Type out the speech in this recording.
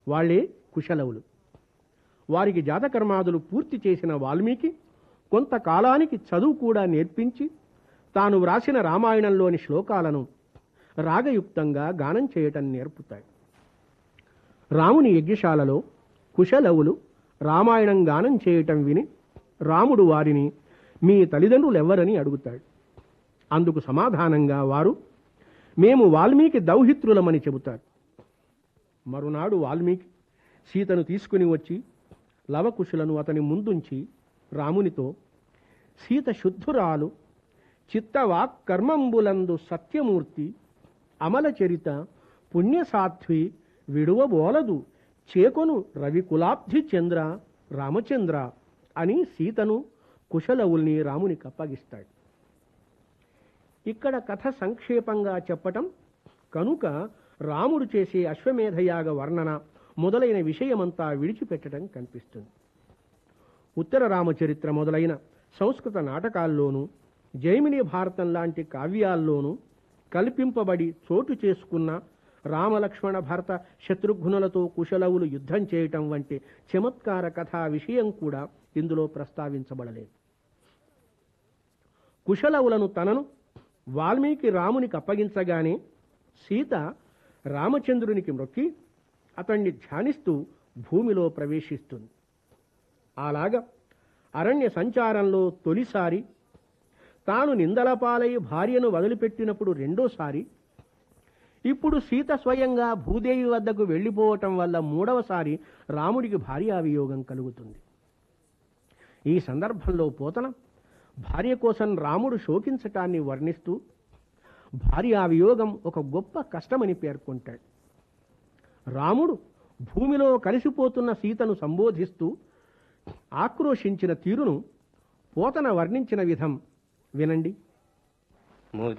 వాళ్ళే కుశలవులు వారికి జాతకర్మాదులు పూర్తి చేసిన వాల్మీకి కొంతకాలానికి చదువు కూడా నేర్పించి తాను వ్రాసిన రామాయణంలోని శ్లోకాలను రాగయుక్తంగా గానం చేయటం నేర్పుతాడు రాముని యజ్ఞశాలలో కుశలవులు రామాయణం గానం చేయటం విని రాముడు వారిని మీ తల్లిదండ్రులు ఎవరని అడుగుతాడు అందుకు సమాధానంగా వారు మేము వాల్మీకి దౌహిత్రులమని చెబుతారు మరునాడు వాల్మీకి సీతను తీసుకుని వచ్చి లవకుశులను అతని ముందుంచి రామునితో సీత శుద్ధురాలు చిత్తవాక్ కర్మంబులందు సత్యమూర్తి అమలచరిత పుణ్యసాధ్వి విడువబోలదు చేకొను రవికులాబ్ధి చంద్ర రామచంద్ర అని సీతను కుశలవుల్ని రామునికి అప్పగిస్తాడు ఇక్కడ కథ సంక్షేపంగా చెప్పటం కనుక రాముడు చేసే అశ్వమేధయాగ వర్ణన మొదలైన విషయమంతా విడిచిపెట్టడం కనిపిస్తుంది ఉత్తర రామచరిత్ర మొదలైన సంస్కృత నాటకాల్లోనూ జైమిని భారతం లాంటి కావ్యాల్లోనూ కల్పింపబడి చోటు చేసుకున్న రామలక్ష్మణ భరత శత్రుఘ్నులతో కుశలవులు యుద్ధం చేయటం వంటి చమత్కార కథా విషయం కూడా ఇందులో ప్రస్తావించబడలేదు కుశలవులను తనను వాల్మీకి రామునికి అప్పగించగానే సీత రామచంద్రునికి మొక్కి అతన్ని ధ్యానిస్తూ భూమిలో ప్రవేశిస్తుంది అలాగా అరణ్య సంచారంలో తొలిసారి తాను నిందలపాలై భార్యను వదిలిపెట్టినప్పుడు రెండోసారి ఇప్పుడు సీత స్వయంగా భూదేవి వద్దకు వెళ్ళిపోవటం వల్ల మూడవసారి రాముడికి భార్యావియోగం కలుగుతుంది ఈ సందర్భంలో పోతన భార్య కోసం రాముడు శోకించటాన్ని వర్ణిస్తూ భార్యావియోగం ఒక గొప్ప కష్టమని పేర్కొంటాడు రాముడు భూమిలో కలిసిపోతున్న సీతను సంబోధిస్తూ ఆక్రోశించిన తీరును పోతన వర్ణించిన విధం వినండి మోది